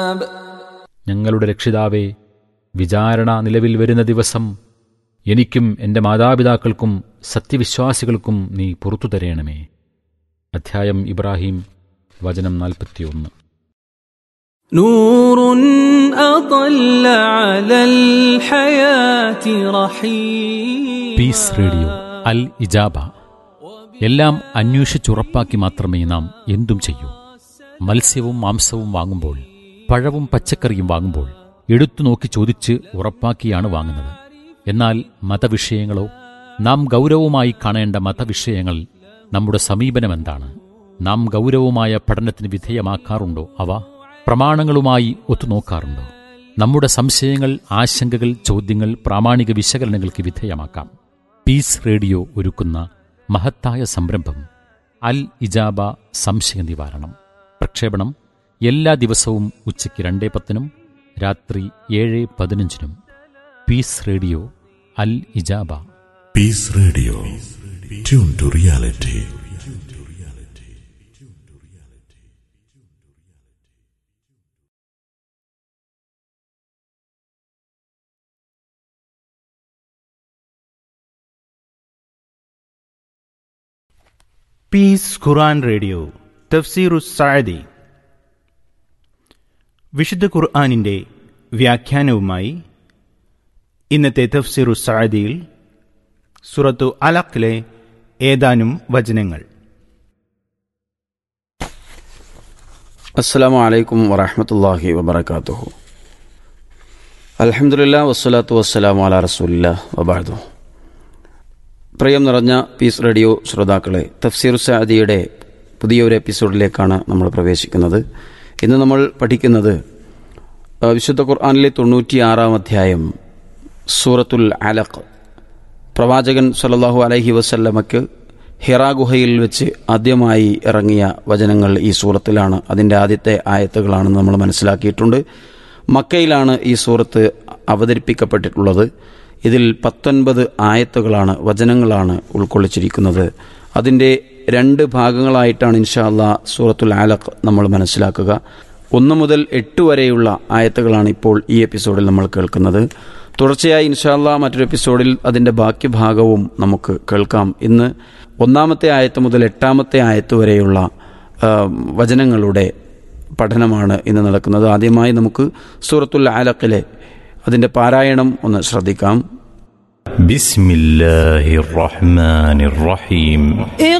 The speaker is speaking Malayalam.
ഞങ്ങളുടെ രക്ഷിതാവേ വിചാരണ നിലവിൽ വരുന്ന ദിവസം എനിക്കും എൻ്റെ മാതാപിതാക്കൾക്കും സത്യവിശ്വാസികൾക്കും നീ പുറത്തു തരേണമേ അധ്യായം ഇബ്രാഹിം വചനം നാൽപ്പത്തിയൊന്ന് نور أطل على الحياة رحيم പീസ് റേഡിയോ അൽ ഇജാബ എല്ലാം അന്വേഷിച്ചുറപ്പാക്കി മാത്രമേ നാം എന്തും ചെയ്യൂ മത്സ്യവും മാംസവും വാങ്ങുമ്പോൾ പഴവും പച്ചക്കറിയും വാങ്ങുമ്പോൾ എടുത്തു നോക്കി ചോദിച്ച് ഉറപ്പാക്കിയാണ് വാങ്ങുന്നത് എന്നാൽ മതവിഷയങ്ങളോ നാം ഗൗരവമായി കാണേണ്ട മതവിഷയങ്ങൾ നമ്മുടെ സമീപനം എന്താണ് നാം ഗൗരവമായ പഠനത്തിന് വിധേയമാക്കാറുണ്ടോ അവ പ്രമാണങ്ങളുമായി ഒത്തുനോക്കാറുണ്ടോ നമ്മുടെ സംശയങ്ങൾ ആശങ്കകൾ ചോദ്യങ്ങൾ പ്രാമാണിക വിശകലനങ്ങൾക്ക് വിധേയമാക്കാം പീസ് റേഡിയോ ഒരുക്കുന്ന മഹത്തായ സംരംഭം അൽ ഇജാബ സംശയ നിവാരണം പ്രക്ഷേപണം എല്ലാ ദിവസവും ഉച്ചയ്ക്ക് രണ്ടേ പത്തിനും രാത്രി ഏഴ് പതിനഞ്ചിനും പീസ് റേഡിയോ അൽ ഇജാബ Peace Radio. Tune to reality. Peace Quran Radio തഫ്സീറു സാദി വിശുദ്ധ ഖുർആാനിൻ്റെ വ്യാഖ്യാനവുമായി ഇന്നത്തെ തഫ്സീറു സാദിയിൽ സുറത്തു അലഖിലെ ഏതാനും വചനങ്ങൾ അസ്സാം വലൈക്കും വറഹമത്തല്ലാഹി വബർക്കാത്തുഹു അലഹമുല്ല വസ്സലാത്തു വസ്സലാം അല റസൂലില്ല വബാദു പ്രിയം നിറഞ്ഞ പീസ് റേഡിയോ ശ്രോതാക്കളെ തഫ്സീർ സാദിയുടെ പുതിയൊരു എപ്പിസോഡിലേക്കാണ് നമ്മൾ പ്രവേശിക്കുന്നത് ഇന്ന് നമ്മൾ പഠിക്കുന്നത് ആ, വിശുദ്ധ ഖുർആാനിലെ തൊണ്ണൂറ്റിയാറാം അധ്യായം സൂറത്തുൽ അലഖ് പ്രവാചകൻ സല്ലല്ലാഹു അലൈഹി വസല്ലമയ്ക്ക് ഹിറാ ഗുഹയിൽ വെച്ച് ആദ്യമായി ഇറങ്ങിയ വചനങ്ങൾ ഈ സൂറത്തിലാണ് അതിൻ്റെ ആദ്യത്തെ ആയത്തുകളാണെന്ന് നമ്മൾ മനസ്സിലാക്കിയിട്ടുണ്ട് മക്കയിലാണ് ഈ സൂറത്ത് അവതരിപ്പിക്കപ്പെട്ടിട്ടുള്ളത് ഇതിൽ പത്തൊൻപത് ആയത്തുകളാണ് വചനങ്ങളാണ് ഉൾക്കൊള്ളിച്ചിരിക്കുന്നത് അതിൻ്റെ രണ്ട് ഭാഗങ്ങളായിട്ടാണ് ഇൻഷാ അല്ലാ സൂറത്തുൽ ആലഖ് നമ്മൾ മനസ്സിലാക്കുക ഒന്ന് മുതൽ എട്ട് വരെയുള്ള ആയത്തുകളാണ് ഇപ്പോൾ ഈ എപ്പിസോഡിൽ നമ്മൾ കേൾക്കുന്നത് തുടർച്ചയായി ഇൻഷാല്ല മറ്റൊരു എപ്പിസോഡിൽ അതിൻ്റെ ബാക്കി ഭാഗവും നമുക്ക് കേൾക്കാം ഇന്ന് ഒന്നാമത്തെ ആയത്ത് മുതൽ എട്ടാമത്തെ ആയത്ത് വരെയുള്ള ആ, വചനങ്ങളുടെ പഠനമാണ് ഇന്ന് നടക്കുന്നത് ആദ്യമായി നമുക്ക് സൂറത്തുൽ ആലക്കിലെ അതിൻ്റെ പാരായണം ഒന്ന് ശ്രദ്ധിക്കാം بسم الله الرحمن الرحيم